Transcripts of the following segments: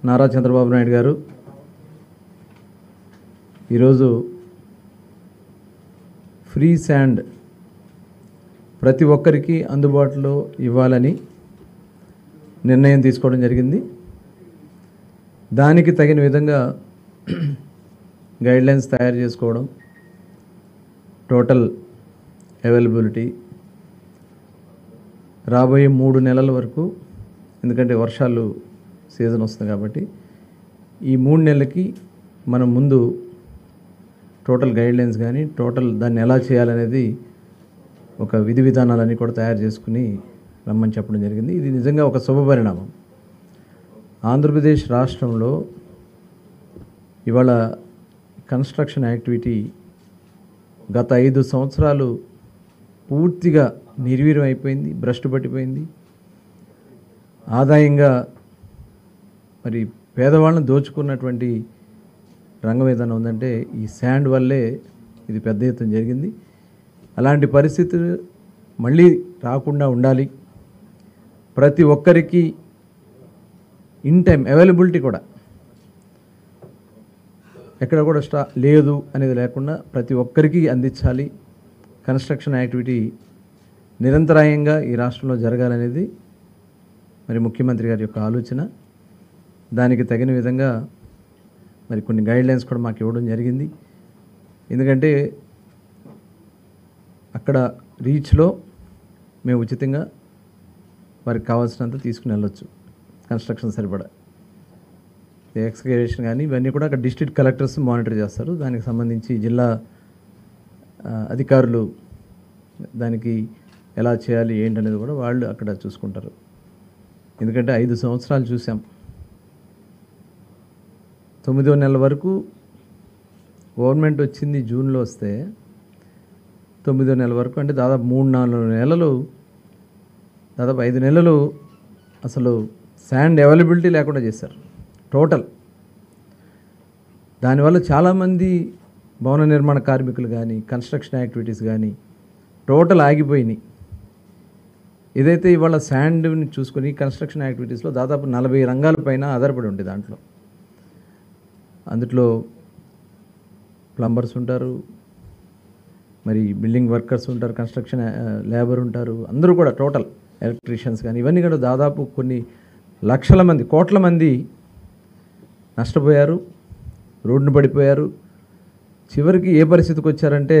నారా చంద్రబాబు నాయుడు గారు ఈరోజు free sand ప్రతి ఒక్కరికి అందుబాటులో ఇవ్వాలని నిర్ణయం తీసుకోవడం జరిగింది దానికి తగిన విధంగా గైడ్లైన్స్ తయారు చేసుకోవడం టోటల్ అవైలబిలిటీ రాబోయే మూడు నెలల వరకు ఎందుకంటే వర్షాలు సీజన్ వస్తుంది కాబట్టి ఈ మూడు నెలలకి మనం ముందు టోటల్ గైడ్లైన్స్ కానీ టోటల్ దాన్ని ఎలా చేయాలనేది ఒక విధి విధానాలన్నీ కూడా తయారు చేసుకుని రమ్మని చెప్పడం జరిగింది ఇది నిజంగా ఒక శుభపరిణామం ఆంధ్రప్రదేశ్ రాష్ట్రంలో ఇవాళ కన్స్ట్రక్షన్ యాక్టివిటీ గత ఐదు సంవత్సరాలు పూర్తిగా నిర్వీర్యం అయిపోయింది భ్రష్టు పట్టిపోయింది ఆదాయంగా మరి పేదవాళ్ళని దోచుకున్నటువంటి రంగం ఏదైనా ఉందంటే ఈ శాండ్ వల్లే ఇది పెద్ద ఎత్తున జరిగింది అలాంటి పరిస్థితులు మళ్ళీ రాకుండా ఉండాలి ప్రతి ఒక్కరికి ఇన్ టైం అవైలబిలిటీ కూడా ఎక్కడ కూడా స్టా లేదు అనేది లేకుండా ప్రతి ఒక్కరికి అందించాలి కన్స్ట్రక్షన్ యాక్టివిటీ నిరంతరాయంగా ఈ రాష్ట్రంలో జరగాలనేది మరి ముఖ్యమంత్రి గారి యొక్క ఆలోచన దానికి తగిన విధంగా మరి కొన్ని గైడ్లైన్స్ కూడా మాకు ఇవ్వడం జరిగింది ఎందుకంటే అక్కడ రీచ్లో మేము ఉచితంగా వారికి కావాల్సినంత తీసుకుని వెళ్ళొచ్చు కన్స్ట్రక్షన్ సరిపడా ఎక్స్కవేషన్ కానీ ఇవన్నీ కూడా అక్కడ డిస్ట్రిక్ట్ కలెక్టర్స్ మానిటర్ చేస్తారు దానికి సంబంధించి జిల్లా ఆ, అధికారులు దానికి ఎలా చేయాలి ఏంటనేది కూడా వాళ్ళు అక్కడ చూసుకుంటారు ఎందుకంటే ఐదు సంవత్సరాలు చూసాం తొమ్మిదో నెలల వరకు గవర్నమెంట్ వచ్చింది జూన్లో వస్తే తొమ్మిదో నెల వరకు అంటే దాదాపు మూడు నాలుగు నెలలు దాదాపు ఐదు నెలలు అసలు శాండ్ అవైలబిలిటీ లేకుండా చేశారు టోటల్ దానివల్ల చాలామంది భవన నిర్మాణ కార్మికులు కానీ కన్స్ట్రక్షన్ యాక్టివిటీస్ కానీ టోటల్ ఆగిపోయినాయి ఏదైతే ఇవాళ శాండ్ని చూసుకొని కన్స్ట్రక్షన్ యాక్టివిటీస్లో దాదాపు నలభై రంగాల పైన ఆధారపడి ఉంది దాంట్లో అందులో ప్లంబర్స్ ఉంటారు మరి బిల్డింగ్ వర్కర్స్ ఉంటారు కన్స్ట్రక్షన్ లేబర్ ఉంటారు అందరూ కూడా టోటల్ ఎలక్ట్రీషియన్స్ కానీ ఇవన్నీ కూడా దాదాపు కొన్ని లక్షల మంది కోట్ల మంది నష్టపోయారు రోడ్డున పడిపోయారు చివరికి ఏ పరిస్థితికి వచ్చారంటే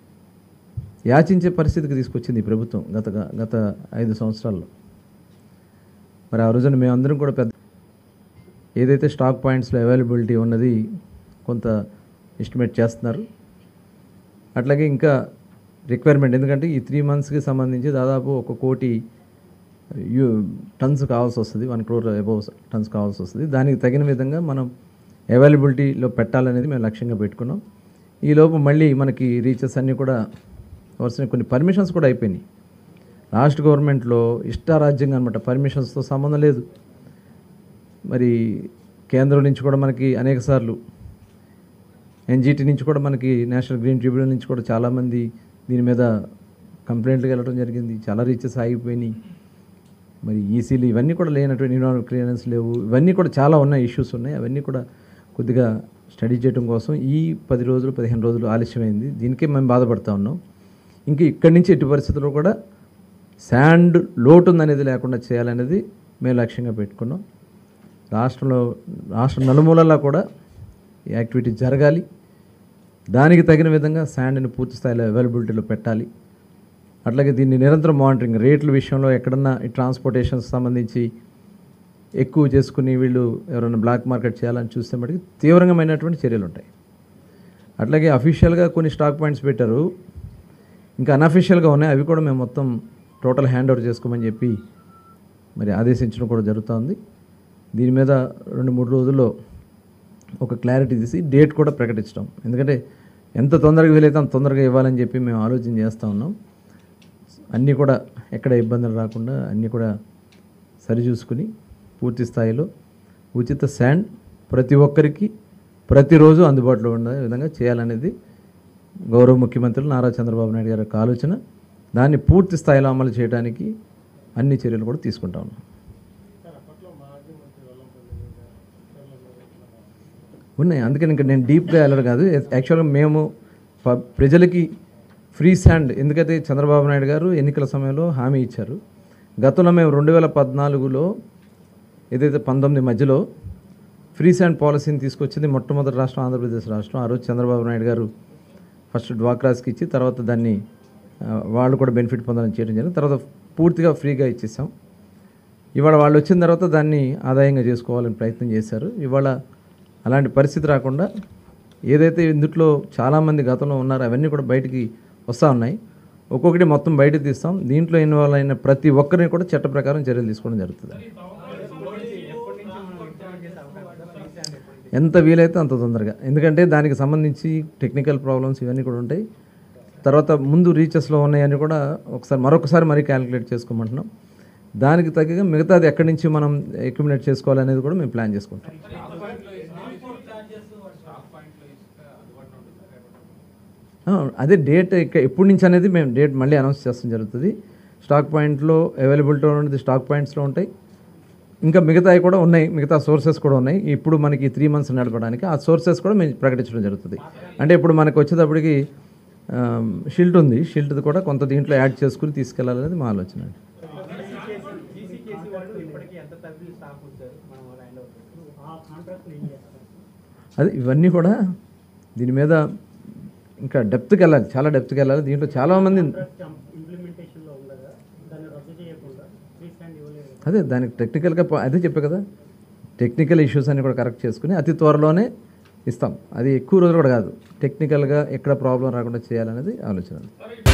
యాచించే పరిస్థితికి తీసుకొచ్చింది ఈ ప్రభుత్వం గత గత ఐదు సంవత్సరాల్లో మరి ఆ రోజున మేమందరం కూడా పెద్ద ఏదైతే స్టాక్ పాయింట్స్లో అవైలబిలిటీ ఉన్నది కొంత ఎస్టిమేట్ చేస్తున్నారు అట్లాగే ఇంకా రిక్వైర్మెంట్ ఎందుకంటే ఈ త్రీ మంత్స్కి సంబంధించి దాదాపు ఒక కోటి యూ టన్స్ కావాల్సి వస్తుంది వన్ క్రోర్ అబౌవ్ టన్స్ కావాల్సి వస్తుంది దానికి తగిన విధంగా మనం అవైలబిలిటీలో పెట్టాలనేది మేము లక్ష్యంగా పెట్టుకున్నాం ఈలోపు మళ్ళీ మనకి రీచెస్ అన్నీ కూడా వరుస కొన్ని పర్మిషన్స్ కూడా అయిపోయినాయి లాస్ట్ గవర్నమెంట్లో ఇష్టారాజ్యంగా అనమాట పర్మిషన్స్తో సంబంధం లేదు మరి కేంద్రం నుంచి కూడా మనకి అనేక సార్లు ఎన్జిటి నుంచి కూడా మనకి నేషనల్ గ్రీన్ ట్రిబ్యునల్ నుంచి కూడా చాలామంది దీని మీద కంప్లైంట్లకు వెళ్ళడం జరిగింది చాలా రీచెస్ ఆగిపోయినాయి మరి ఈసీలు ఇవన్నీ కూడా లేనటువంటి ఎన్విరాన్మెంట్ క్లియరెన్స్ లేవు ఇవన్నీ కూడా చాలా ఉన్నాయి ఇష్యూస్ ఉన్నాయి అవన్నీ కూడా కొద్దిగా స్టడీ చేయడం కోసం ఈ పది రోజులు పదిహేను రోజులు ఆలస్యమైంది దీనికే మేము బాధపడతా ఉన్నాం ఇంకా ఇక్కడి నుంచి ఎట్టి పరిస్థితుల్లో కూడా శాండ్ లోటు ఉందనేది లేకుండా చేయాలనేది మేము లక్ష్యంగా పెట్టుకున్నాం రాష్ట్రంలో రాష్ట్ర నలుమూలలా కూడా ఈ యాక్టివిటీ జరగాలి దానికి తగిన విధంగా శాండ్ని పూర్తి స్థాయిలో అవైలబిలిటీలో పెట్టాలి అట్లాగే దీన్ని నిరంతరం మానిటరింగ్ రేట్ల విషయంలో ఎక్కడన్నా ఈ ట్రాన్స్పోర్టేషన్ సంబంధించి ఎక్కువ చేసుకుని వీళ్ళు ఎవరైనా బ్లాక్ మార్కెట్ చేయాలని చూస్తే మటుకు తీవ్రమైనటువంటి చర్యలు ఉంటాయి అట్లాగే అఫీషియల్గా కొన్ని స్టాక్ పాయింట్స్ పెట్టారు ఇంకా అన్అఫీషియల్గా ఉన్నాయి అవి కూడా మేము మొత్తం టోటల్ హ్యాండ్ ఓవర్ చేసుకోమని చెప్పి మరి ఆదేశించడం కూడా జరుగుతోంది దీని మీద రెండు మూడు రోజుల్లో ఒక క్లారిటీ తీసి డేట్ కూడా ప్రకటించడం ఎందుకంటే ఎంత తొందరగా వీలైతే అంత తొందరగా ఇవ్వాలని చెప్పి మేము ఆలోచన చేస్తూ ఉన్నాం అన్నీ కూడా ఎక్కడ ఇబ్బందులు రాకుండా అన్నీ కూడా సరిచూసుకుని పూర్తి స్థాయిలో ఉచిత శాండ్ ప్రతి ఒక్కరికి ప్రతిరోజు అందుబాటులో ఉండే విధంగా చేయాలనేది గౌరవ ముఖ్యమంత్రులు నారా చంద్రబాబు నాయుడు గారి యొక్క ఆలోచన దాన్ని పూర్తి స్థాయిలో అమలు చేయడానికి అన్ని చర్యలు కూడా తీసుకుంటా ఉన్నాం ఉన్నాయి అందుకని ఇంకా నేను డీప్గా వెళ్ళడం కాదు యాక్చువల్గా మేము ప- ప్రజలకి ఫ్రీ స్టాండ్ ఎందుకంటే చంద్రబాబు నాయుడు గారు ఎన్నికల సమయంలో హామీ ఇచ్చారు గతంలో మేము రెండు వేల పద్నాలుగులో ఏదైతే పంతొమ్మిది మధ్యలో ఫ్రీ స్టాండ్ పాలసీని తీసుకొచ్చింది మొట్టమొదటి రాష్ట్రం ఆంధ్రప్రదేశ్ రాష్ట్రం ఆ రోజు చంద్రబాబు నాయుడు గారు ఫస్ట్ డ్వాక్రాస్కి ఇచ్చి తర్వాత దాన్ని ఆ, వాళ్ళు కూడా బెనిఫిట్ పొందాలని చేయడం జరిగింది తర్వాత పూర్తిగా ఫ్రీగా ఇచ్చేసాం ఇవాళ వాళ్ళు వచ్చిన తర్వాత దాన్ని ఆదాయంగా చేసుకోవాలని ప్రయత్నం చేశారు ఇవాళ అలాంటి పరిస్థితి రాకుండా ఏదైతే ఇందుట్లో చాలామంది గతంలో ఉన్నారో అవన్నీ కూడా బయటికి వస్తూ ఉన్నాయి ఒక్కొక్కటి మొత్తం బయటకు తీస్తాం దీంట్లో ఇన్వాల్వ్ అయిన ప్రతి ఒక్కరిని కూడా చట్ట ప్రకారం చర్యలు తీసుకోవడం జరుగుతుంది ఎంత వీలైతే అంత తొందరగా ఎందుకంటే దానికి సంబంధించి టెక్నికల్ ప్రాబ్లమ్స్ ఇవన్నీ కూడా ఉంటాయి తర్వాత ముందు రీచెస్లో ఉన్నాయని కూడా ఒకసారి మరొకసారి మరీ క్యాలిక్యులేట్ చేసుకోమంటున్నాం దానికి తగ్గగా మిగతాది ఎక్కడి నుంచి మనం అక్యుములేట్ చేసుకోవాలనేది కూడా మేము ప్లాన్ చేసుకుంటాం ఆ, అదే డేట్ ఇక- ఎప్పటి నుంచి అనేది మేము డేట్ మళ్ళీ అనౌన్స్ చేస్తాం జరుగుతుంది స్టాక్ పాయింట్లో అవైలబిలిటీ ఉన్నది స్టాక్ పాయింట్స్లో ఉంటాయి ఇంకా మిగతావి కూడా ఉన్నాయి మిగతా సోర్సెస్ కూడా ఉన్నాయి ఇప్పుడు మనకి త్రీ మంత్స్ నడపడానికి ఆ సోర్సెస్ కూడా మేము ప్రకటించడం జరుగుతుంది అంటే ఇప్పుడు మనకు వచ్చేటప్పటికి షిల్ట్ ఉంది షిల్ట్ కూడా కొంత దీంట్లో యాడ్ చేసుకుని తీసుకెళ్లాలనేది మా ఆలోచన అండి జీసీకేసీ వాళ్ళు ఇప్పటికీ ఎంత తగ్గి స్టాక్ ఉంచారు మనం ల్యాండ్ ఆ కాంట్రాక్ట్ ఏం చేస్తారు అదే ఇవన్నీ కూడా దీని మీద ఇంకా డెప్త్కి వెళ్ళాలి చాలా డెప్త్కి వెళ్ళాలి దీంట్లో చాలామంది ఇంప్లిమెంటేషన్లో ఉండగా దాన్ని రద్దు చేయకుండా ఫ్రీ స్టాండ్ ఇవ్వలేదు అదే దానికి టెక్నికల్గా ప- అదే చెప్పే కదా టెక్నికల్ ఇష్యూస్ అన్ని కూడా కరెక్ట్ చేసుకుని అతి త్వరలోనే ఇస్తాం అది ఎక్కువ రోజులు కూడా కాదు టెక్నికల్గా ఎక్కడ ప్రాబ్లం రాకుండా చేయాలనేది ఆలోచన